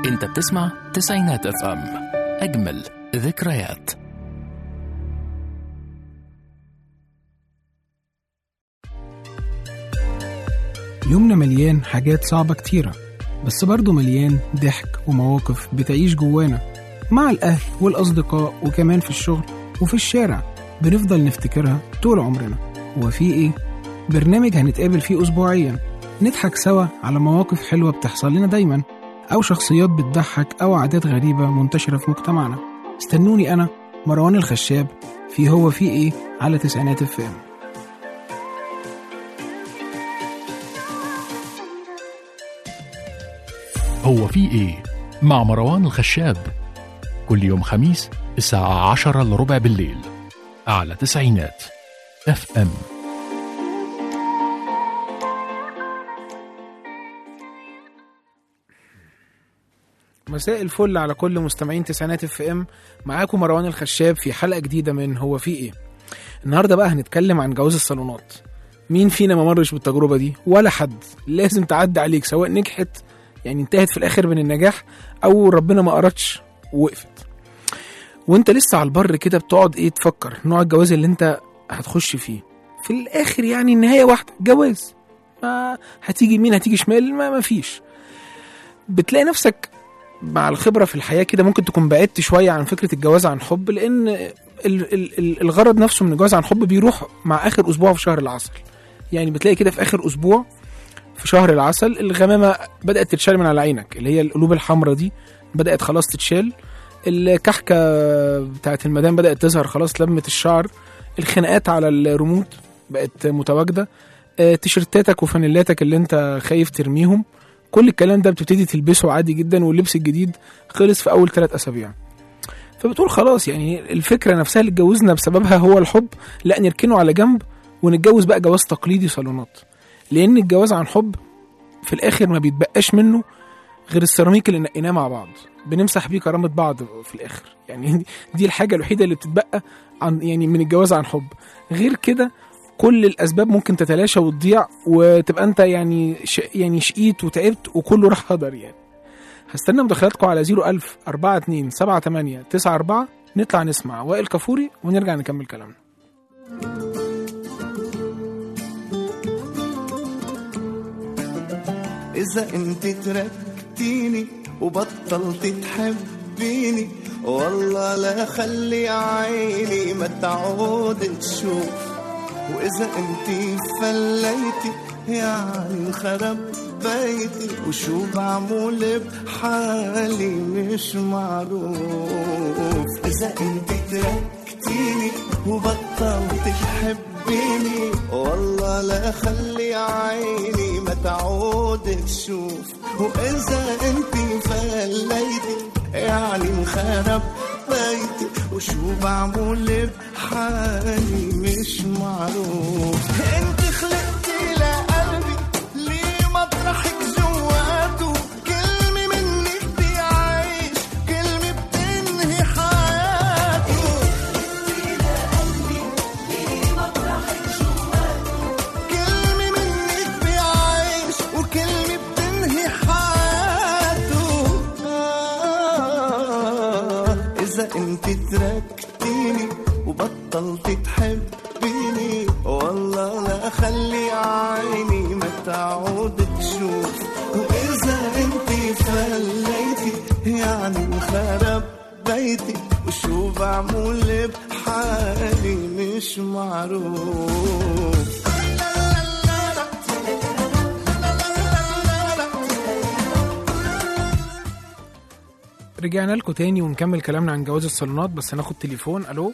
انت بتسمع تسعينات اف ام اجمل ذكريات يومنا مليان حاجات صعبة كتيرة بس برضه مليان ضحك ومواقف بتعيش جوانا مع الأهل والأصدقاء وكمان في الشغل وفي الشارع بنفضل نفتكرها طول عمرنا هو في إيه؟ برنامج هنتقابل فيه أسبوعيا نضحك سوا على مواقف حلوة بتحصل لنا دايما أو شخصيات بتضحك أو عادات غريبة منتشرة في مجتمعنا استنوني أنا مروان الخشاب في هو في إيه على تسعينات الفام هو في ايه مع مروان الخشاب كل يوم خميس الساعة عشرة لربع بالليل على تسعينات اف ام مساء الفل على كل مستمعين تسعينات اف ام معاكم مروان الخشاب في حلقه جديده من هو في ايه النهارده بقى هنتكلم عن جواز الصالونات مين فينا ما مرش بالتجربه دي ولا حد لازم تعدي عليك سواء نجحت يعني انتهت في الاخر من النجاح او ربنا ما اردش ووقفت وانت لسه على البر كده بتقعد ايه تفكر نوع الجواز اللي انت هتخش فيه في الاخر يعني النهايه واحده جواز ما هتيجي يمين هتيجي شمال ما ما فيش بتلاقي نفسك مع الخبره في الحياه كده ممكن تكون بعدت شويه عن فكره الجواز عن حب لان ال ال ال الغرض نفسه من الجواز عن حب بيروح مع اخر اسبوع في شهر العسل يعني بتلاقي كده في اخر اسبوع في شهر العسل الغمامه بدات تتشال من على عينك اللي هي القلوب الحمراء دي بدات خلاص تتشال الكحكه بتاعت المدام بدات تظهر خلاص لمه الشعر الخناقات على الريموت بقت متواجده آه، تيشرتاتك وفانيلاتك اللي انت خايف ترميهم كل الكلام ده بتبتدي تلبسه عادي جدا واللبس الجديد خلص في اول ثلاث اسابيع فبتقول خلاص يعني الفكره نفسها اللي اتجوزنا بسببها هو الحب لا نركنه على جنب ونتجوز بقى جواز تقليدي صالونات لان الجواز عن حب في الاخر ما بيتبقاش منه غير السيراميك اللي نقيناه مع بعض بنمسح بيه كرامه بعض في الاخر يعني دي الحاجه الوحيده اللي بتتبقى عن يعني من الجواز عن حب غير كده كل الاسباب ممكن تتلاشى وتضيع وتبقى انت يعني ش... يعني شقيت وتعبت وكله راح هدر يعني هستنى مداخلاتكم على 01000 42 78 94 نطلع نسمع وائل كفوري ونرجع نكمل كلامنا إذا أنت تركتيني وبطلت تحبيني والله لا خلي عيني ما تعود تشوف وإذا أنت فليتي يعني انخرب بيتي وشو بعمل بحالي مش معروف إذا أنت تركتيني وبطلت تحبيني والله لا خلي عيني ما تعود تشوف وإذا أنت فليتي يعني انخرب بيتي وشو بعمل بحالي مش معروف انت خلقتي لقلبي ليه مطرحك جواته كلمة منك بيعيش كلمة بتنهي حياته كلمة منك بيعيش وكلمة بتنهي حياته آه إذا أنت تركتيني وبطلت تحبيني والله لا خلي عيني ما تعود تشوف وإذا أنت فليتي يعني انخرب بيتي وشو بعمل بحالي مش معروف رجعنا لكم تاني ونكمل كلامنا عن جواز الصالونات بس هناخد تليفون الو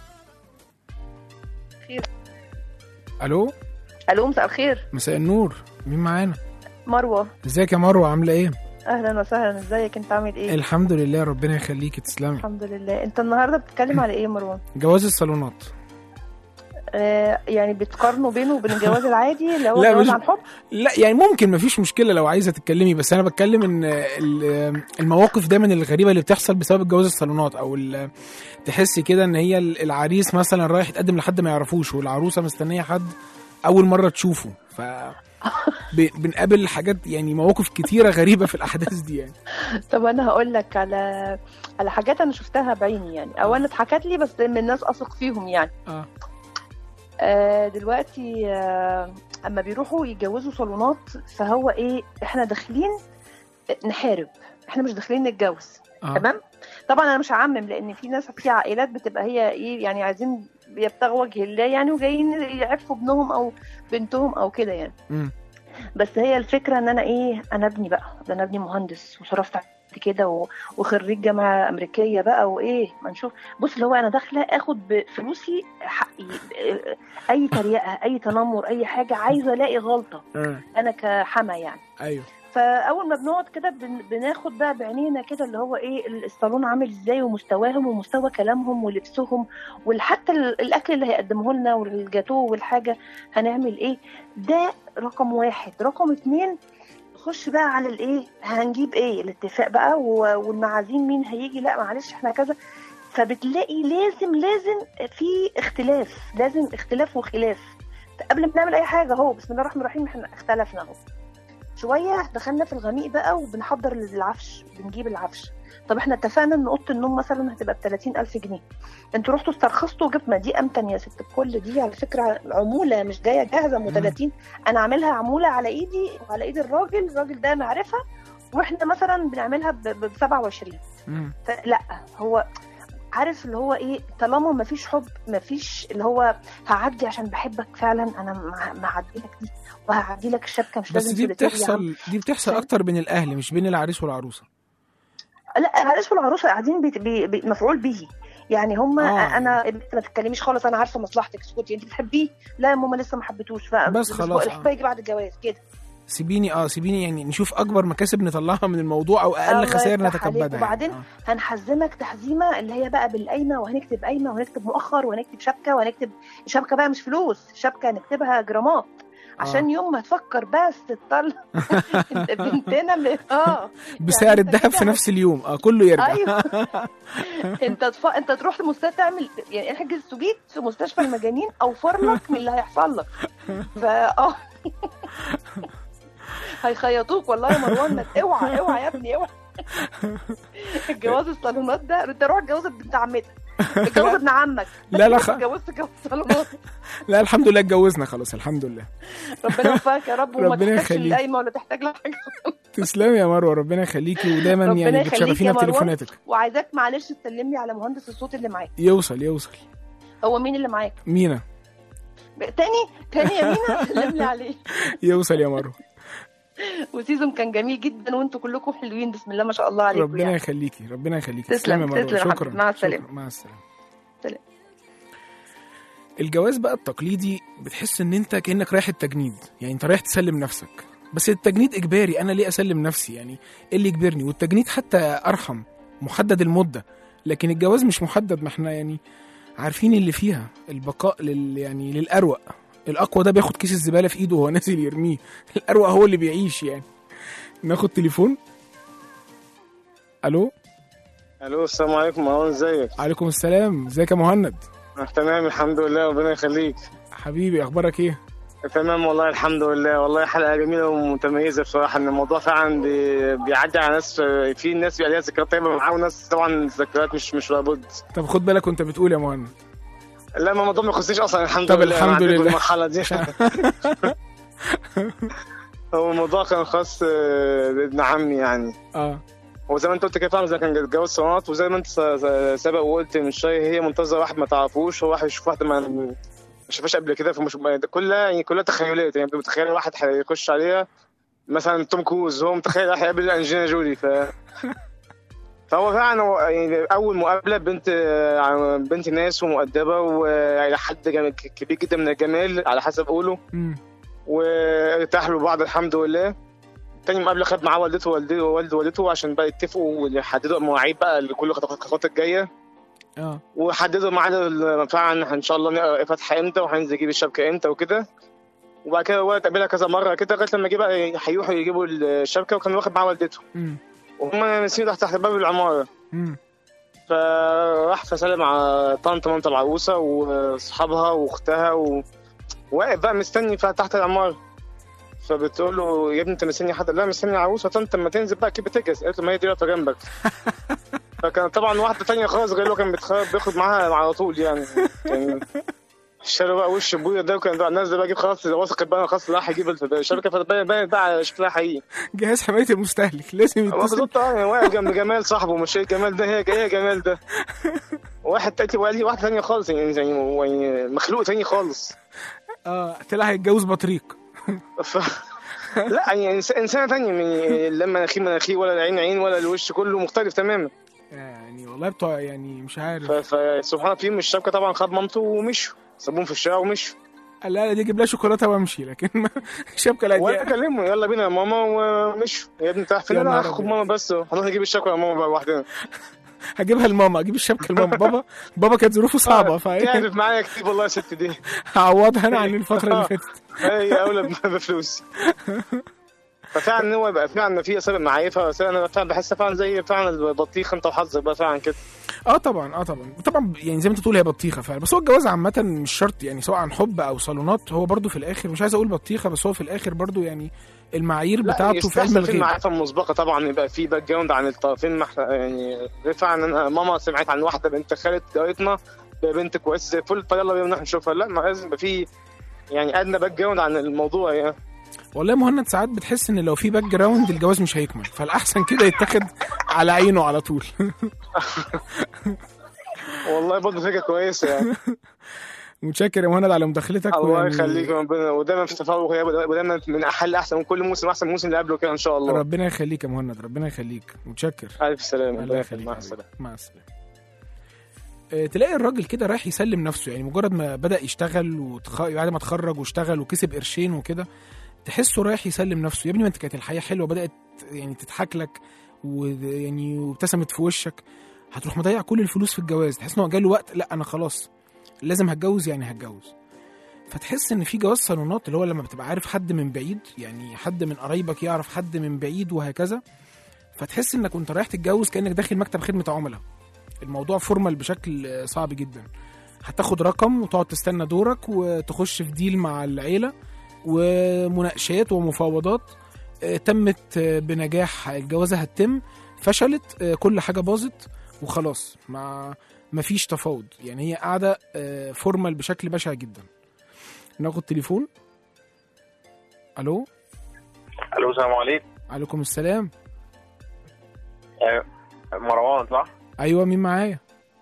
خير الو الو مساء الخير مساء النور مين معانا مروه ازيك يا مروه عامله ايه اهلا وسهلا ازيك انت عامل ايه الحمد لله ربنا يخليكي تسلمي الحمد لله انت النهارده بتتكلم على ايه يا مروان جواز الصالونات آه يعني بتقارنوا بينه وبين الجواز العادي اللي هو لا، الجواز مش- عن حب لا يعني ممكن مفيش مشكله لو عايزه تتكلمي بس انا بتكلم ان ال- المواقف دايما الغريبه اللي بتحصل بسبب جواز الصالونات او ال- تحسي كده ان هي العريس مثلا رايح يتقدم لحد ما يعرفوش والعروسه مستنيه حد اول مره تشوفه ف ب- بنقابل حاجات يعني مواقف كتيره غريبه في الاحداث دي يعني طب انا هقول لك على على حاجات انا شفتها بعيني يعني او انا اتحكت لي بس من ناس اثق فيهم يعني اه آه دلوقتي آه اما بيروحوا يتجوزوا صالونات فهو ايه احنا داخلين نحارب احنا مش داخلين نتجوز اه تمام طبعا انا مش هعمم لان في ناس في عائلات بتبقى هي ايه يعني عايزين بيبتغوا وجه الله يعني وجايين يعفوا ابنهم او بنتهم او كده يعني مم. بس هي الفكره ان انا ايه انا ابني بقى ده انا ابني مهندس وصرفت عليه كده و- وخريج جامعه امريكيه بقى وايه ما نشوف بص اللي هو انا داخله اخد بفلوسي حقي اي تريقه اي تنمر اي حاجه عايزه الاقي غلطه اه انا كحما يعني ايوه فاول ما بنقعد كده بن- بناخد بقى بعينينا كده اللي هو ايه الصالون عامل ازاي ومستواهم ومستوى كلامهم ولبسهم وحتى ال- الاكل اللي هيقدموه لنا والجاتوه والحاجه هنعمل ايه ده رقم واحد رقم اتنين نخش بقى على الايه هنجيب ايه الاتفاق بقى و- والمعازيم مين هيجي لا معلش احنا كذا فبتلاقي لازم لازم في اختلاف لازم اختلاف وخلاف قبل ما نعمل اي حاجه اهو بسم الله الرحمن الرحيم احنا اختلفنا اهو شويه دخلنا في الغميق بقى وبنحضر العفش بنجيب العفش طب احنا اتفقنا ان اوضه النوم مثلا هتبقى ب 30000 جنيه انتوا رحتوا استرخصتوا وجبت ما دي امتن يا ست الكل دي على فكره عموله مش جايه جاهزه ام 30 انا عاملها عموله على ايدي وعلى ايد الراجل الراجل ده معرفه واحنا مثلا بنعملها ب 27 مم. فلا هو عارف اللي هو ايه طالما ما فيش حب ما فيش اللي هو هعدي عشان بحبك فعلا انا مع- معدي لك دي وهعدي لك الشبكه مش بس لازم دي سوليتير يا عم. بتحصل دي بتحصل فاهم؟ اكتر بين الاهل مش بين العريس والعروسه لا العريس والعروسه قاعدين بي بي بي مفعول به يعني هم آه. آه. انا انت ما تتكلميش خالص انا عارفه مصلحتك اسكتي انت بتحبيه لا يا ماما لسه ما حبيتوش ف بس خلاص، آه. الحب يجي بعد الجواز كده سيبيني اه سيبيني يعني نشوف اكبر مكاسب نطلعها من الموضوع او اقل الله خسائر يفتح عليك. نتكبدها وبعدين يعني. هنحزمك تحزيمه اللي هي بقى بالقايمه وهنكتب قايمه وهنكتب مؤخر وهنكتب شبكه وهنكتب شبكه بقى مش فلوس شبكه هنكتبها جرامات عشان يوم ما تفكر بس تطلع بنتنا من اه بسعر يعني أنت الذهب كده في نفس اليوم اه كله يرجع ايوه انت تف... انت تروح المستشفى تعمل يعني احجز سوبيت في مستشفى المجانين اوفر لك من اللي هيحصل لك فا اه هيخيطوك والله يا مروان ما اوعى اوعى يا ابني اوعى الجواز الصالونات ده انت روح اتجوز بنت عمتك اتجوز ابن عمك لا لا خ... اتجوزت جواز صالونات لا الحمد لله اتجوزنا خلاص الحمد لله ربنا يوفقك يا رب وما ربنا تحتاجش يخليك. القايمه ولا تحتاج لها حاجه تسلمي يا مروه ربنا يخليكي ودايما ربنا يعني يخليك بتشرفينا يا مروان. بتليفوناتك وعايزاك معلش تسلم لي على مهندس الصوت اللي معاك يوصل يوصل هو مين اللي معاك مينا تاني تاني يا مينا سلم لي عليه يوصل يا مروه وسيزون كان جميل جدا وانتوا كلكم حلوين بسم الله ما شاء الله عليكم ربنا يعني. يخليكي ربنا يخليكي تسلم، تسلمي يا مروه تسلم يا شكرا حبيبي. مع السلامة. شكرا. مع السلامه سلام. الجواز بقى التقليدي بتحس ان انت كانك رايح التجنيد يعني انت رايح تسلم نفسك بس التجنيد اجباري انا ليه اسلم نفسي يعني ايه اللي يجبرني والتجنيد حتى ارحم محدد المده لكن الجواز مش محدد ما احنا يعني عارفين اللي فيها البقاء لل يعني للاروق الاقوى ده بياخد كيس الزباله في ايده وهو نازل يرميه الاروق هو اللي بيعيش يعني ناخد تليفون الو الو السلام عليكم مروان ازيك؟ عليكم السلام ازيك يا مهند أنا تمام الحمد لله ربنا يخليك حبيبي اخبارك ايه تمام والله الحمد لله والله حلقه جميله ومتميزه بصراحه ان الموضوع فعلا بي- بيعدي على ناس في ناس بيبقى ليها ذكريات طيبه معاه وناس طبعا ذكريات مش مش لابد طب خد بالك وانت بتقول يا مهند لا ما الموضوع ما يخصنيش اصلا الحمد طب لله أنا الحمد عديت لله. بالمرحله دي هو الموضوع كان خاص آه، بابن عمي يعني اه وزي ما انت قلت كده فعلا زي كان جواز صالونات وزي ما انت س- س- سبق وقلت من شويه هي منتظره واحد ما تعرفوش هو واحد يشوف واحده ما ما شافهاش قبل كده فمش كلها يعني كلها تخيلات يعني متخيل واحد هيخش عليها مثلا توم كروز هو متخيل راح يقابل انجلينا جولي ف فهو فعلا هو يعني اول مقابله بنت بنت ناس ومؤدبه والى حد جم- كبير جدا من الجمال على حسب قوله مم. وارتاح له بعض الحمد لله تاني مقابله خد معاه والدته ووالده ووالد والدته عشان بقى يتفقوا ويحددوا مواعيد بقى لكل الخطوات الجايه اه وحددوا ميعاد ال- فعلا ان شاء الله نقرا فتحه امتى وهننزل نجيب الشبكه امتى وكده وبعد كده هو اتقابلها كذا مره كده لغايه لما جه بقى هيروحوا يجيبوا الشبكه وكان واخد معاه والدته مم. وهم ناسيين تحت تحت باب العماره مم. فراح فسلم على طنط مامت العروسه واصحابها واختها و... واقف بقى مستني ف- تحت العماره فبتقول له يا ابني انت مستني حد لا مستني عروسه طنط لما تنزل بقى كيف بتجهز قالت له ما هي دي واقفه جنبك فكان طبعا واحده تانية خالص غير اللي هو كان بيتخ- بياخد معاها على طول يعني كان شالوا بقى وش ابويا ده وكان بقى الناس ده بقى يجيب خلاص واثق بقى خلاص راح يجيب الشبكه فبان بان بقى شكلها حقيقي جهاز حمايه المستهلك لازم هو يتصل بالظبط اه واقف جنب جمال صاحبه مش ايه جمال ده هي هي جمال ده واحد تاني وقال لي واحد تانية خالص يعني زي يعني مخلوق تاني خالص اه طلع هيتجوز بطريق ف... لا يعني إنس- انسانه تانية من لا مناخير مناخير ولا العين عين ولا الوش كله مختلف تماما يعني والله بتوع يعني مش عارف ف... فسبحان الله في يوم الشبكه طبعا خد مامته ومشوا سابوهم في الشارع ومشوا قال لا لا دي اجيب لها شوكولاته وامشي لكن ما شبكه لا وانا دي بكلمه يلا بينا يا ماما ومشوا يا ابني انت رايح فين يا انا نهار هاخد أبيض. ماما بس هنروح نجيب الشبكه يا ماما بقى لوحدنا هجيبها لماما اجيب الشبكه لماما بابا بابا كانت ظروفه صعبه فايه تعرف معايا كتير والله يا ست دي هعوضها انا عن الفتره اللي فاتت هي اولى ب- بفلوس ففعلا ان هو يبقى فعلا في سبب معايا فانا فعلا بحس فعلا زي فعلا البطيخ انت وحظك بقى فعلا كده اه طبعا اه طبعا طبعا يعني زي ما انت تقول هي بطيخه فعلا بس هو الجواز عامه مش شرط يعني سواء عن حب او صالونات هو برضو في الاخر مش عايز اقول بطيخه بس هو في الاخر برضو يعني المعايير لا بتاعته في علم يستحسن في الغيب المعرفه المسبقه طبعا يبقى في باك جراوند عن الطرفين مح- يعني فعلا انا ماما سمعت عن واحده بنت خالة جارتنا بنت كويسه زي الفل فيلا بينا نروح نشوفها لا ما لازم يبقى في يعني ادنى باك جراوند عن الموضوع يعني والله يا مهند ساعات بتحس ان لو في باك جراوند الجواز مش هيكمل فالاحسن كده يتاخد على عينه على طول والله برضه فكره كويسه يعني متشكر يا مهند على مداخلتك الله ويعني يخليك ربنا ودايما في تفوق يا ابو ودايما من احل احسن من كل موسم احسن من الموسم اللي قبله كده ان شاء الله ربنا يخليك يا مهند ربنا يخليك متشكر الف سلامه الله الله يخليك يخليك مع يا حبيبي. السلامه مع السلامه آه، تلاقي الراجل كده رايح يسلم نفسه يعني مجرد ما بدا يشتغل وتخ... بعد ما اتخرج واشتغل وكسب قرشين وكده تحسه رايح يسلم نفسه يا ابني ما انت كانت الحياه حلوه بدات يعني تضحك لك ويعني وابتسمت في وشك هتروح مضيع كل الفلوس في الجواز تحس ان هو جاله وقت لا انا خلاص لازم هتجوز يعني هتجوز فتحس ان في جواز صالونات اللي هو لما بتبقى عارف حد من بعيد يعني حد من قرايبك يعرف حد من بعيد وهكذا فتحس انك وانت رايح تتجوز كانك داخل مكتب خدمه عملاء الموضوع فورمال بشكل آه، صعب جدا هتاخد رقم وتقعد تستنى دورك وتخش في ديل مع العيله ومناقشات ومفاوضات آه، تمت آه، بنجاح الجوازه هتتم فشلت آه، كل حاجه باظت وخلاص ما مفيش تفاوض يعني هي قاعده آه، فورمال بشكل بشع جدا ناخد تليفون الو الو السلام عليكم عليكم السلام آه، مروان صح؟ ايوه مين معايا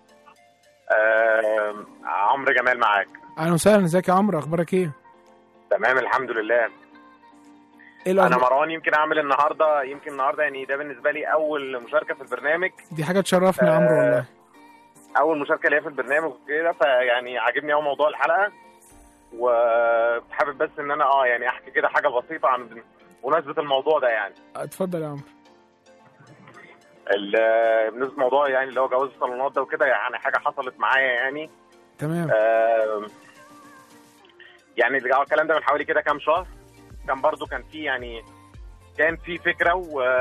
آه، عمرو جمال معاك اهلا وسهلا ازيك يا عمرو اخبارك ايه تمام الحمد لله ايه انا الأخبار؟ مروان يمكن اعمل النهارده يمكن النهارده يعني ده بالنسبه لي اول مشاركه في البرنامج دي حاجه تشرفني يا عمرو آه، والله اول مشاركه ليا في البرنامج وكده فيعني عاجبني قوي موضوع الحلقه وحابب بس ان انا اه يعني احكي كده حاجه بسيطه عن مناسبه الموضوع ده يعني اتفضل يا عمرو ال- بالنسبه لموضوع يعني اللي هو جواز الصالونات ده وكده يعني حاجه حصلت معايا يعني تمام آم، يعني اللي- الكلام ده من حوالي كده كام شهر كان برضو كان في يعني كان في فكره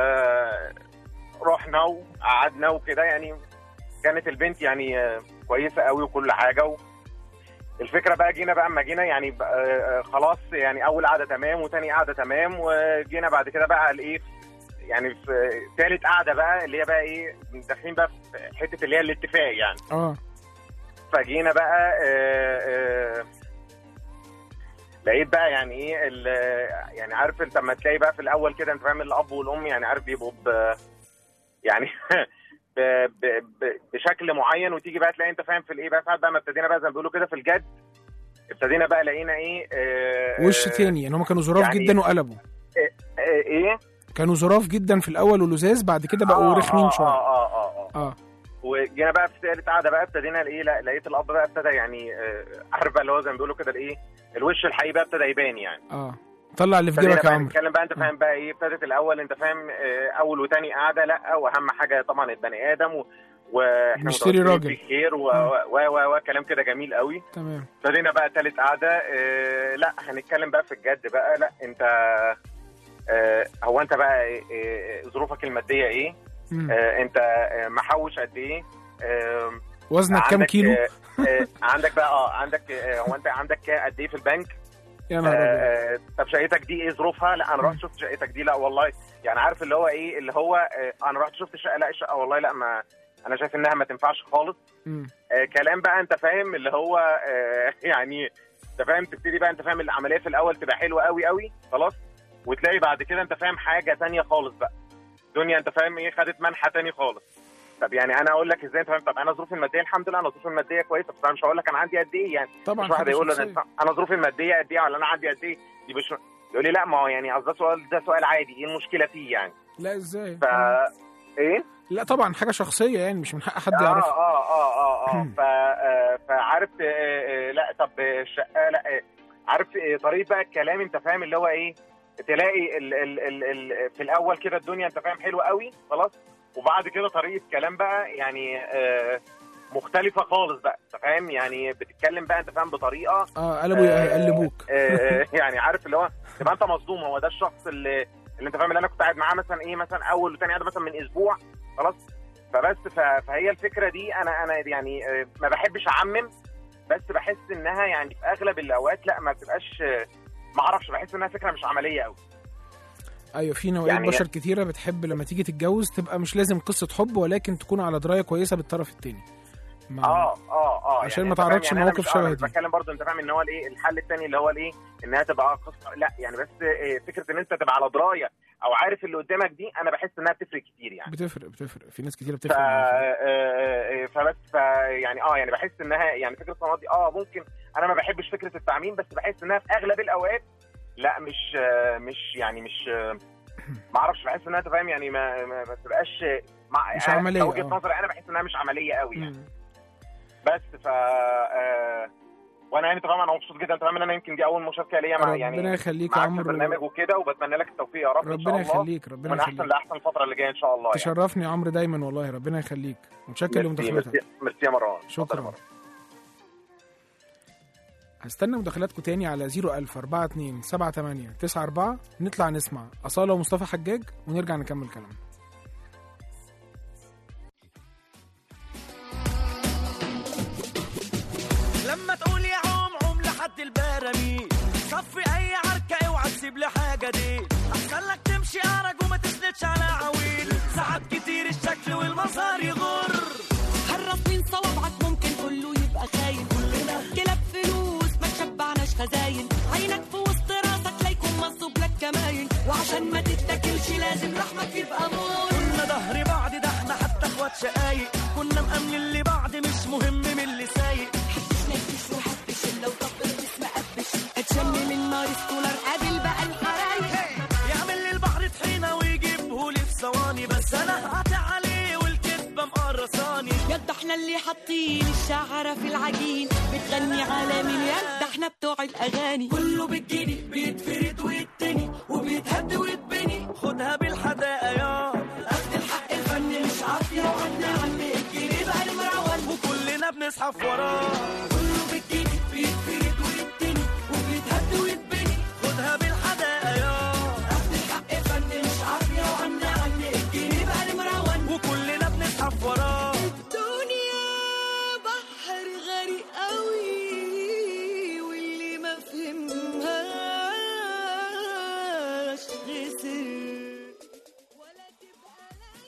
ورحنا وقعدنا وكده يعني كانت البنت يعني آه، كويسه قوي وكل حاجه و الفكره بقى جينا بقى اما جينا يعني بقى- آه، خلاص يعني اول قعده تمام وتاني قعده تمام وجينا بعد كده بقى الايه يعني في ثالث قعده بقى اللي هي بقى ايه داخلين بقى في حته اللي هي الاتفاق يعني اه فجينا بقى آه، آه، لقيت بقى يعني ايه ال- يعني عارف انت لما تلاقي بقى في الاول كده انت فاهم الاب والام يعني عارف بيبقوا ب يعني ب ب ب بشكل معين وتيجي بقى تلاقي انت فاهم في الايه بقى ساعات بقى ما ابتدينا بقى زي ما بيقولوا كده في الجد ابتدينا بقى لقينا ايه آه، وش آه، تاني يعني هم كانوا ظراف يعني- جدا وقلبوا آه، ايه كانوا ظراف جدا في الاول ولزاز بعد كده بقوا آه، رخمين آه، شويه اه اه اه اه اه وجينا بقى في ثالث قعده بقى ابتدينا الايه لا لقيت الاب بقى ابتدى يعني آه، عارف بقى اللي هو زي ما بيقولوا كده الايه الوش الحقيقي بقى ابتدى يبان يعني اه طلع اللي في ابتدينا جيبك يا بقى عمرو نتكلم بقى انت فاهم بقى ايه ابتدت الاول انت فاهم آه، اول وتاني قعده لا واهم حاجه طبعا البني ادم و... واحنا نشتري متوسطين راجل. في خير و و و, و كلام كده جميل قوي تمام ابتدينا بقى تالت قعده اه لا هنتكلم بقى في الجد بقى لا انت اه هو انت بقى اه ظروفك الماديه ايه مم. اه انت اه محوش قد ايه اه وزنك كام عندك، كيلو آه، آه، عندك بقى اه عندك آه، هو انت عندك قد ايه في البنك يا نهار ابيض آه، طب شقتك دي ايه ظروفها؟ لا انا رحت شفت شقتك دي لا والله يعني عارف اللي هو ايه اللي هو آه، انا رحت شفت شقه لا الشقه والله لا ما انا شايف انها ما تنفعش خالص مم. آه، كلام بقى انت فاهم اللي هو آه، يعني انت فاهم تبتدي بقى انت فاهم العمليه في الاول تبقى حلوه قوي قوي خلاص وتلاقي بعد كده انت فاهم حاجه تانية خالص بقى الدنيا انت فاهم ايه خدت منحى تاني خالص طب يعني انا اقول لك ازاي انت فاهم طب انا ظروفي الماديه الحمد لله انا ظروفي الماديه كويسه بس انا مش هقول لك انا عندي قد ايه يعني طبعا مش واحد حاجة يقول له شخصية. ده انا ظروفي الماديه قد ايه ولا انا عندي قد ايه دي مش يقول لي لا ما هو يعني قصدي ده سؤال ده سؤال عادي ايه المشكله فيه يعني لا ازاي ف ايه لا طبعا حاجه شخصيه يعني مش من حق حد اه يعرفها اه اه اه اه ف آه، فعارف آه، آه، لا طب الشقه لا آه، عارف آه، طريقه بقى الكلام انت فاهم اللي هو ايه تلاقي ال ال ال ال في الاول كده الدنيا انت فاهم حلوه قوي خلاص وبعد كده طريقه كلام بقى يعني آه، مختلفه خالص بقى انت فاهم يعني بتتكلم بقى انت فاهم بطريقه اه قلبوا يقلبوك آه، يعني عارف اللي هو تبقى انت مصدوم هو ده الشخص اللي اللي انت فاهم اللي انا كنت قاعد معاه مثلا ايه مثلا اول وثاني قاعده مثلا من اسبوع خلاص فبس ف- فهي الفكره دي انا انا يعني آه، ما بحبش اعمم بس بحس انها يعني في اغلب الاوقات لا ما بتبقاش آه، ما اعرفش بحس انها فكره مش عمليه قوي ايوه في نوعيات يعني- بشر كتيره بتحب لما تيجي تتجوز تبقى مش لازم قصه حب ولكن تكون على درايه كويسه بالطرف التاني ما اه اه اه عشان ما انت فاهم تعرضش يعني أنا لمواقف مش- آه، شبه أنا دي. بتكلم برضه انت فاهم ان هو الايه الحل الثاني اللي هو الايه انها تبقى قصه لا يعني بس آه، فكره ان انت تبقى على درايه او عارف اللي قدامك دي انا بحس انها بتفرق كتير يعني بتفرق بتفرق في ناس كتيره ف بتفرق معاها. آه، فبس ف يعني اه يعني بحس انها يعني فكره الصالونات دي اه ممكن انا ما بحبش فكره التعميم بس بحس انها في اغلب الاوقات لا مش آه، مش يعني مش آه، ما اعرفش بحس انها تفهم يعني ما ما, ما تبقاش مع مش أنا عملية، وجهه آه. نظري انا بحس انها مش عمليه قوي يعني مم. بس ف آه، وانا يعني طبعا انا مبسوط جدا تمام ان انا يمكن دي اول مشاركه ليا مع يعني ربنا يخليك يا معاك في عمرو البرنامج وكده وبتمنى لك التوفيق يا رب ان شاء ربنا الله يخليك ربنا ومن احسن يخليك لاحسن الفتره اللي جايه ان شاء الله يعني تشرفني يا عمرو دايما والله ربنا يخليك متشكر ميرسي لمداخلتك ميرسي- ميرسي يا مروان اتفضل يا شكرا مروان. هستنى مداخلاتكم تاني على 01000 42 78 94 نطلع نسمع أصالة ومصطفى حجاج ونرجع نكمل كلامنا لما تقول يا عم عم لحد البراميل صفي اي عركة اوعى تسيب لي حاجة دي احسن لك تمشي ارج وما تسندش على عويل ساعات كتير الشكل والمظهر يغر حرص من صوابعك ممكن كله يبقى خاين كلنا كلاب فلوس ما تشبعناش خزاين عينك في وسط راسك لا يكون مصوب لك كماين وعشان ما تتاكلش لازم لحمك يبقى مور كنا ظهر بعض ده احنا حتى اخوات شقايق كنا مأمنين لبعض مش مهم من اللي سايق حبش نكش وحبش الا وطبل اسم قبش اتشم من نار سكولر قابل بقى الحرايق يعمل لي البحر طحينة ويجيبه لي في ثواني بس انا هقطع عليه والكذبة مقرصاني يد احنا اللي حاطين الشعرة في العجين بتغني على من يد احنا بتوع الاغاني كله بالجني بيتفرد ويتني وبيتهد ويتبني خدها بالحداقة يا اخد الحق الفني مش عافية وعنا عم الجنيه بقى المروان وكلنا بنزحف وراه كله بالجنيه بيتفرد ويتني وبيتهد ويتبني خدها بالحداقة يا اخد الحق الفني مش عافية وعنا عم الجنيه بقى المروان وكلنا بنزحف وراه الدنيا بحر غريق قوي واللي ما فهمهاش خسر ولا تبقى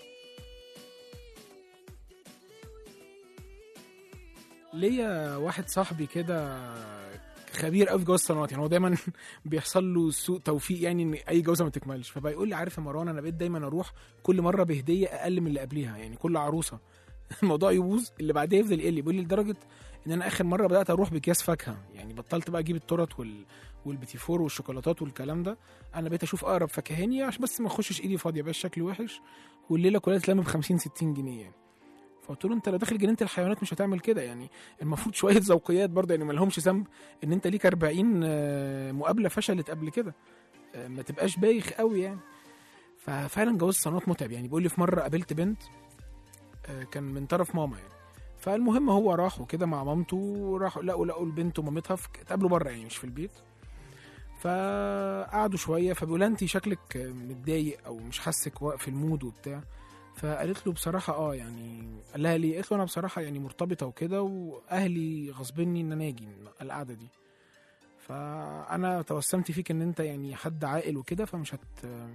ليا واحد صاحبي كده خبير قوي في جواز الصالونات يعني هو دايما بيحصل له سوء توفيق يعني ان اي جوازه ما تكملش فبيقول لي عارف يا مروان انا بقيت دايما اروح كل مره بهديه اقل من اللي قبليها يعني كل عروسه الموضوع يبوظ اللي بعدها يفضل يقل بيقول لي لدرجه ان انا اخر مره بدات اروح باكياس فاكهه يعني بطلت بقى اجيب التورت وال والبيتي فور والشوكولاتات والكلام ده انا بقيت اشوف اقرب فكهاني عشان بس ما اخشش ايدي فاضيه بقى شكلي وحش والليله كلها تلم ب 50 60 جنيه يعني فقلت له انت لو داخل جنينه الحيوانات مش هتعمل كده يعني المفروض شويه ذوقيات برضه يعني ما لهمش ذنب ان انت ليك 40 آه، مقابله فشلت قبل كده آه، ما تبقاش بايخ قوي يعني ففعلا جواز الصالونات متعب يعني بيقول لي في مره قابلت بنت آه، كان من طرف ماما يعني فالمهم هو راح وكده مع مامته راحوا لقوا لقوا البنت ومامتها في- اتقابلوا بره يعني مش في البيت فقعدوا شويه فبيقول لها انت شكلك آه، متضايق او مش حاسك وا- في المود وبتاع فقالت له بصراحة اه يعني قال لها ليه؟ قالت له انا بصراحة يعني مرتبطة وكده واهلي غصبني ان انا اجي القعدة دي فانا توسمت فيك ان انت يعني حد عاقل وكده فمش هت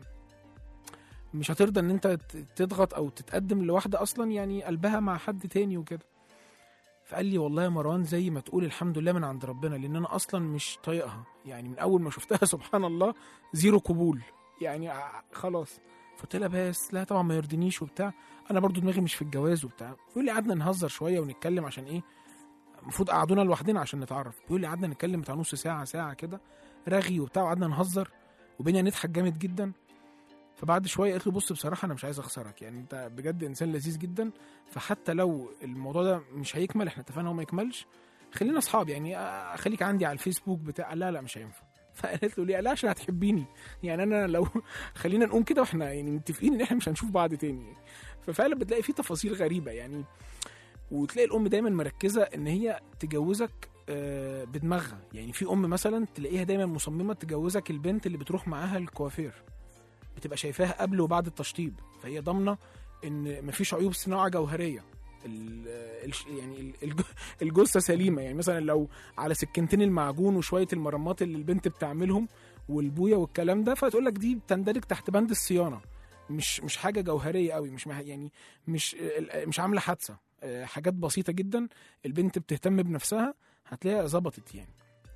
مش هترضى ان انت ت- تضغط او تتقدم لواحده اصلا يعني قلبها مع حد تاني وكده فقال لي والله يا مروان زي ما تقول الحمد لله من عند ربنا لان انا اصلا مش طايقها يعني من اول ما شفتها سبحان الله زيرو قبول يعني ع- خلاص فقلت لها بس لا طبعا ما يرضينيش وبتاع انا برضو دماغي مش في الجواز وبتاع بيقول لي قعدنا نهزر شويه ونتكلم عشان ايه المفروض قعدونا لوحدنا عشان نتعرف بيقول لي قعدنا نتكلم بتاع نص ساعه ساعه كده رغي وبتاع وقعدنا نهزر وبينا نضحك جامد جدا فبعد شويه قلت له بص بصراحه انا مش عايز اخسرك يعني انت بجد انسان لذيذ جدا فحتى لو الموضوع ده مش هيكمل احنا اتفقنا هو ما يكملش خلينا اصحاب يعني آه، خليك عندي على الفيسبوك بتاع لا لا مش هينفع فقالت له ليه لا عشان هتحبيني يعني انا لو خلينا نقوم كده واحنا يعني متفقين ان احنا مش هنشوف بعض تاني يعني. ففعلا بتلاقي في تفاصيل غريبه يعني وتلاقي الام دايما مركزه ان هي تجوزك آه، بدماغها يعني في ام مثلا تلاقيها دايما مصممه تجوزك البنت اللي بتروح معاها الكوافير بتبقى شايفاها قبل وبعد التشطيب فهي ضامنه ان مفيش عيوب صناعه جوهريه ال ال يعني ال- الج- الجثه سليمه يعني مثلا لو على سكينتين المعجون وشويه المرمات اللي البنت بتعملهم والبويه والكلام ده فتقول لك دي بتندرج تحت بند الصيانه مش مش حاجه جوهريه قوي مش مح- يعني مش ال- مش عامله حادثه آه، حاجات بسيطه جدا البنت بتهتم بنفسها هتلاقيها ظبطت يعني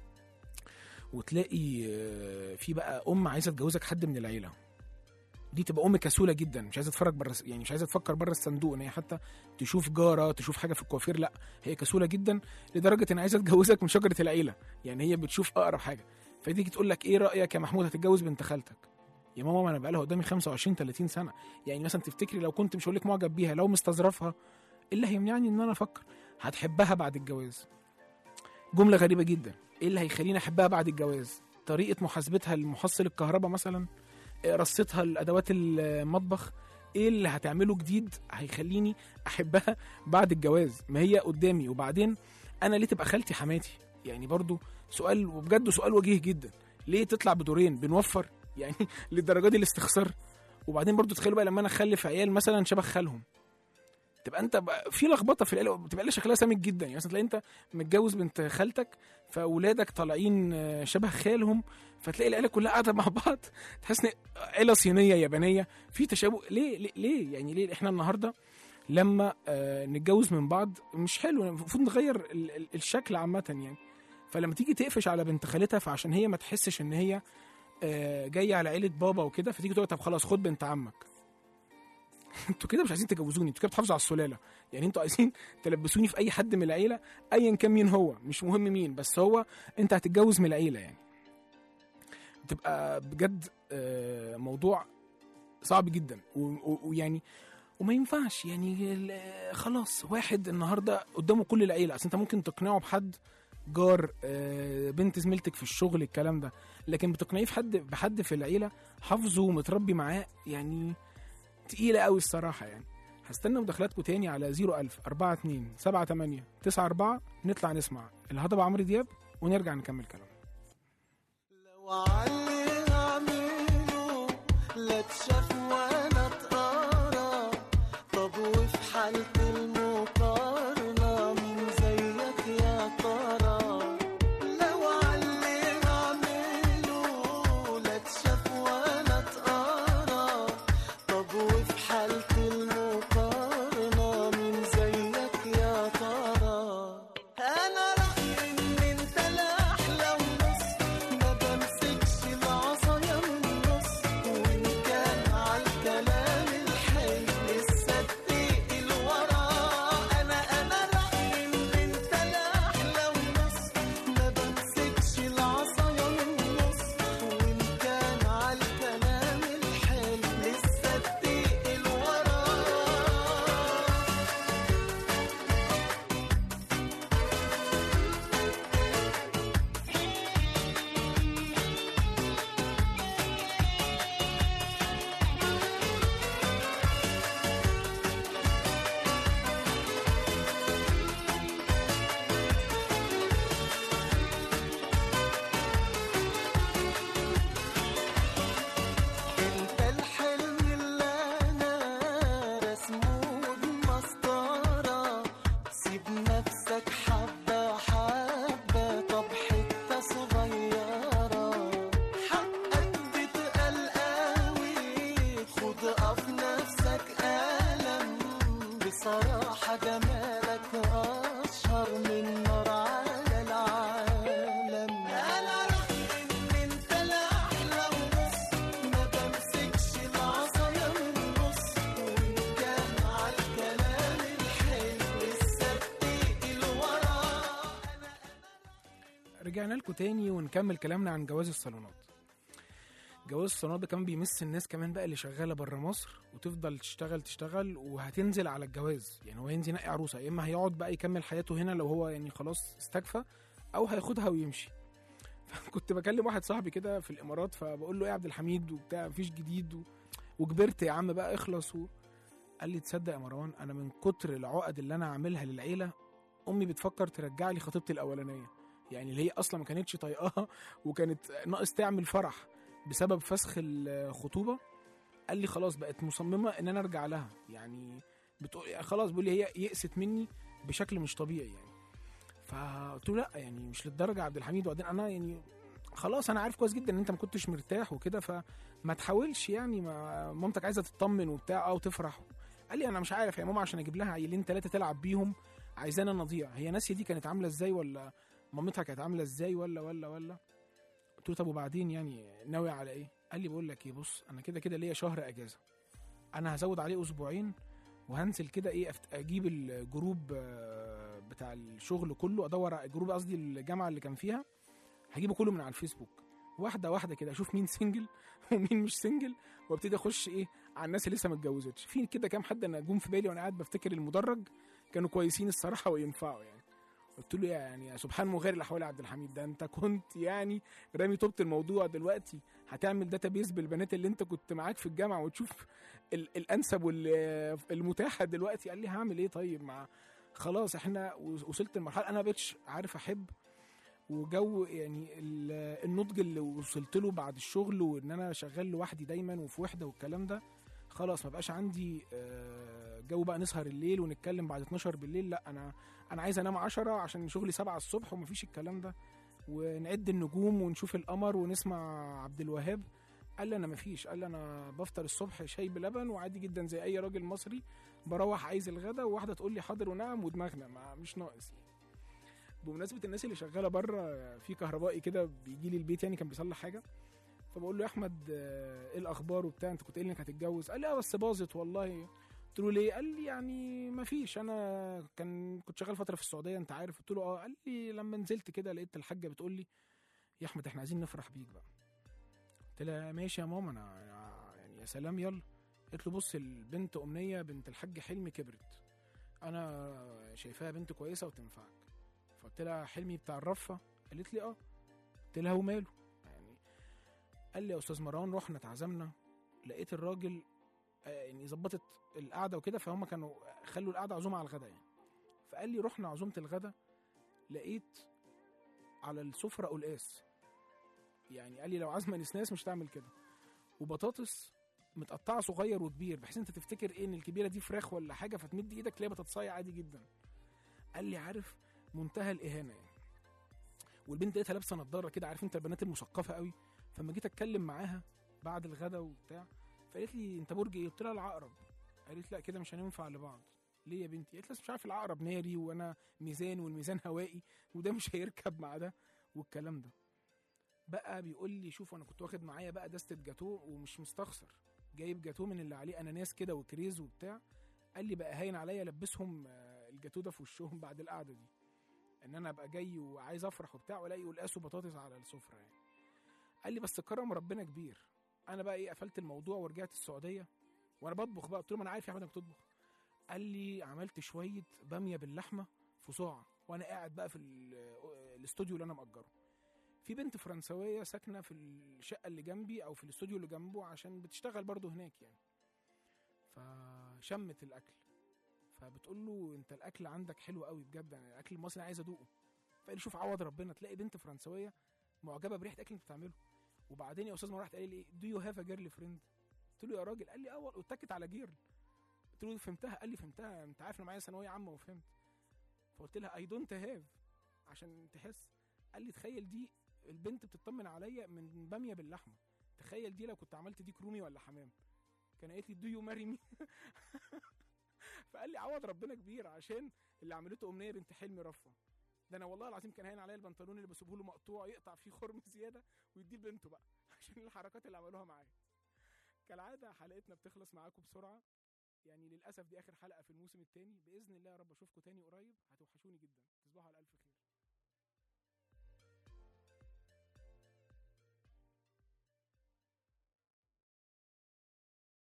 وتلاقي آه، في بقى ام عايزه تجوزك حد من العيله دي تبقى ام كسوله جدا مش عايزه تتفرج بره يعني مش عايزه تفكر بره الصندوق ان هي حتى تشوف جاره تشوف حاجه في الكوافير لا هي كسوله جدا لدرجه ان عايزه تجوزك من شجره العيله يعني هي بتشوف اقرب حاجه فتيجي تقول لك ايه رايك يا محمود هتتجوز بنت خالتك يا ماما ما انا بقالها قدامي 25 30 سنه يعني مثلا تفتكري لو كنت مش هقول لك معجب بيها لو مستظرفها ايه اللي هيمنعني ان انا افكر هتحبها بعد الجواز جمله غريبه جدا ايه اللي هيخليني احبها بعد الجواز طريقه محاسبتها لمحصل الكهرباء مثلا إيه رصتها لادوات المطبخ ايه اللي هتعمله جديد هيخليني احبها بعد الجواز ما هي قدامي وبعدين انا ليه تبقى خالتي حماتي يعني برضو سؤال وبجد سؤال وجيه جدا ليه تطلع بدورين بنوفر يعني للدرجه دي الاستخسار وبعدين برضو تخيلوا بقى لما انا اخلف عيال مثلا شبه خالهم تبقى انت بقى في لخبطه في العيله بتبقى العيله شكلها سامج جدا يعني مثلا تلاقي انت متجوز بنت خالتك فاولادك طالعين آه، شبه خالهم فتلاقي العيله كلها قاعده مع بعض تحس ان عيله صينيه يابانيه في تشابه ليه ليه, ليه؟ يعني ليه احنا النهارده لما آه نتجوز من بعض مش حلو المفروض نغير ال- ال- الشكل عامه يعني فلما تيجي تقفش على بنت خالتها فعشان هي ما تحسش ان هي آه جايه على عيله بابا وكده فتيجي تقول طب خلاص خد بنت عمك انتوا كده مش عايزين تجوزوني انتوا كده بتحافظوا على السلاله يعني انتوا عايزين تلبسوني في اي حد من العيله ايا كان مين هو مش مهم مين بس هو انت هتتجوز من العيله يعني بتبقى بجد آه، موضوع صعب جدا و- و- ويعني وما ينفعش يعني ال- خلاص واحد النهارده قدامه كل العيله اصل انت ممكن تقنعه بحد جار آه، بنت زميلتك في الشغل الكلام ده لكن بتقنعيه في حد بحد في العيله حافظه ومتربي معاه يعني تقيله قوي الصراحه يعني هستنى مداخلاتكم تاني على 01000 42 78 94 نطلع نسمع الهضبه عمرو دياب ونرجع نكمل كلام لو علي اعمله لا تشاف ولا تقارى طب وفي حالة المقارنة مين زيك يا ترى لو علي اعمله لا تشاف ولا تقارى طب وفي حالة المقارنة مين زيك يا ترى انا رأيي ان انت الاحلى ونص ما بمسكش العصاية من النص وان كان ورجعنا لكم تاني ونكمل كلامنا عن جواز الصالونات جواز الصالونات ده كمان بيمس الناس كمان بقى اللي شغاله بره مصر وتفضل تشتغل تشتغل وهتنزل على الجواز يعني هو ينزل ينقي عروسه يا اما هيقعد بقى يكمل حياته هنا لو هو يعني خلاص استكفى او هياخدها ويمشي فكنت بكلم واحد صاحبي كده في الامارات فبقول له ايه يا عبد الحميد وبتاع مفيش جديد و... وكبرت يا عم بقى اخلص و... قال لي تصدق يا مروان انا من كتر العقد اللي انا عاملها للعيله امي بتفكر ترجع لي خطيبتي الاولانيه يعني اللي هي اصلا ما كانتش طايقاها وكانت ناقص تعمل فرح بسبب فسخ الخطوبه قال لي خلاص بقت مصممه ان انا ارجع لها يعني بتقول يعني خلاص بيقول لي هي يئست مني بشكل مش طبيعي يعني فقلت له لا يعني مش للدرجه يا عبد الحميد وبعدين انا يعني خلاص انا عارف كويس جدا ان انت ما كنتش مرتاح وكده فما تحاولش يعني ما مامتك عايزه تطمن وبتاع او تفرح قال لي انا مش عارف يا ماما عشان اجيب لها عيلين ثلاثه تلعب بيهم عايزانا نضيع هي ناسيه دي كانت عامله ازاي ولا مامتها كانت عامله ازاي ولا ولا ولا قلت له طب وبعدين يعني ناوي على ايه قال لي بقول لك ايه بص انا كده كده ليا شهر اجازه انا هزود عليه اسبوعين وهنزل كده ايه أفت- اجيب الجروب آه، بتاع الشغل كله ادور على الجروب قصدي الجامعه اللي كان فيها هجيبه كله من على الفيسبوك واحده واحده كده اشوف مين سنجل ومين مش سنجل وابتدي اخش ايه على الناس اللي لسه ما اتجوزتش في كده كام حد انا جم في بالي وانا قاعد بفتكر المدرج كانوا كويسين الصراحه وينفعوا يعني قلت له يعني يا سبحان مغير الاحوال يا عبد الحميد ده انت كنت يعني رامي طوبة الموضوع دلوقتي هتعمل داتابيز بالبنات اللي انت كنت معاك في الجامعه وتشوف ال- الانسب والمتاحه دلوقتي قال لي هعمل ايه طيب مع خلاص احنا وصلت لمرحله انا بقتش عارف احب وجو يعني ال- النضج اللي وصلت له بعد الشغل وان انا شغال لوحدي دايما وفي وحده والكلام ده خلاص ما بقاش عندي آه، جو بقى نسهر الليل ونتكلم بعد 12 بالليل لا انا انا عايز انام 10 عشان شغلي 7 الصبح ومفيش الكلام ده ونعد النجوم ونشوف القمر ونسمع عبد الوهاب قال لي انا مفيش قال لي انا بفطر الصبح شاي بلبن وعادي جدا زي اي راجل مصري بروح عايز الغدا وواحده تقول لي حاضر ونعم ودماغنا ما مش ناقص يعني بمناسبه الناس اللي شغاله بره في كهربائي كده بيجي لي البيت يعني كان بيصلح حاجه فبقول له يا احمد آه، ايه الاخبار وبتاع انت كنت قايل انك هتتجوز قال لي اه بس باظت والله قلت له ليه قال لي يعني ما فيش انا كان كنت شغال فتره في السعوديه انت عارف قلت له اه قال لي لما نزلت كده لقيت الحاجه بتقول لي يا احمد احنا عايزين نفرح بيك بقى قلت لها ماشي يا ماما انا أنا- يعني يا سلام يلا قلت له بص البنت امنيه بنت الحاج حلمي كبرت انا شايفاها بنت كويسه وتنفعك فقلت لها حلمي بتاع الرفه قالت لي اه قلت لها وماله يعني قال لي يا استاذ مروان رحنا اتعزمنا لقيت الراجل آه، يعني ظبطت القعده وكده فهم كانوا خلوا القعده عزومه على الغدا يعني فقال لي رحنا عزومه الغدا لقيت على السفره قلقاس يعني قال لي لو عزمه نسناس مش هتعمل كده وبطاطس متقطعه صغير وكبير بحيث انت تفتكر ايه ان الكبيره دي فراخ ولا حاجه فتمد ايدك تلاقيها بطاطسايه عادي جدا قال لي عارف منتهى الاهانه يعني والبنت لقيتها لابسه نضاره كده عارف انت البنات المثقفه قوي فلما جيت اتكلم معاها بعد الغدا وبتاع فقالت لي انت برج ايه قلت لها العقرب قالت لا كده مش هننفع لبعض ليه يا بنتي قالت لي مش عارف العقرب ناري وانا ميزان والميزان هوائي وده مش هيركب مع ده والكلام ده بقى بيقول لي شوف انا كنت واخد معايا بقى دستة جاتوه ومش مستخسر جايب جاتوه من اللي عليه اناناس كده وكريز وبتاع قال لي بقى هاين عليا البسهم آه، الجاتوه ده في وشهم بعد القعده دي ان انا ابقى جاي وعايز افرح وبتاع والاقي قلقاس وبطاطس على السفره يعني قال لي بس كرم ربنا كبير انا بقى ايه قفلت الموضوع ورجعت السعوديه وانا بطبخ بقى قلت له ما انا عارف يا احمد انك بتطبخ قال لي عملت شويه باميه باللحمه فظاع وانا قاعد بقى في ال- الاستوديو اللي انا مأجره في بنت فرنسويه ساكنه في الشقه اللي جنبي او في الاستوديو اللي جنبه عشان بتشتغل برضه هناك يعني فشمت الاكل فبتقول له انت الاكل عندك حلو قوي بجد انا الاكل المصري عايز ادوقه فقال لي شوف عوض ربنا تلاقي بنت فرنسويه معجبه بريحه اكل انت بتعمله وبعدين يا استاذ ما راحت قال لي دو يو هاف ا جيرل فريند قلت له يا راجل قال لي اه واتكت على جيرل قلت له فهمتها قال لي فهمتها انت عارف انا معايا ثانويه عامه وفهمت فقلت لها اي دونت هاف عشان تحس قال لي تخيل دي البنت بتطمن عليا من باميه باللحمه تخيل دي لو كنت عملت ديك رومي ولا حمام كان قالت لي دو يو ماري مي فقال لي عوض ربنا كبير عشان اللي عملته امنيه بنت حلمي رفه ده انا والله العظيم كان هاين عليا البنطلون اللي بسيبه له مقطوع يقطع فيه خرم زياده ويديه لبنته بقى عشان الحركات اللي عملوها معايا كالعاده حلقتنا بتخلص معاكم بسرعه يعني للاسف دي اخر حلقه في الموسم الثاني باذن الله يا رب اشوفكم تاني قريب هتوحشوني جدا تصبحوا على الف خير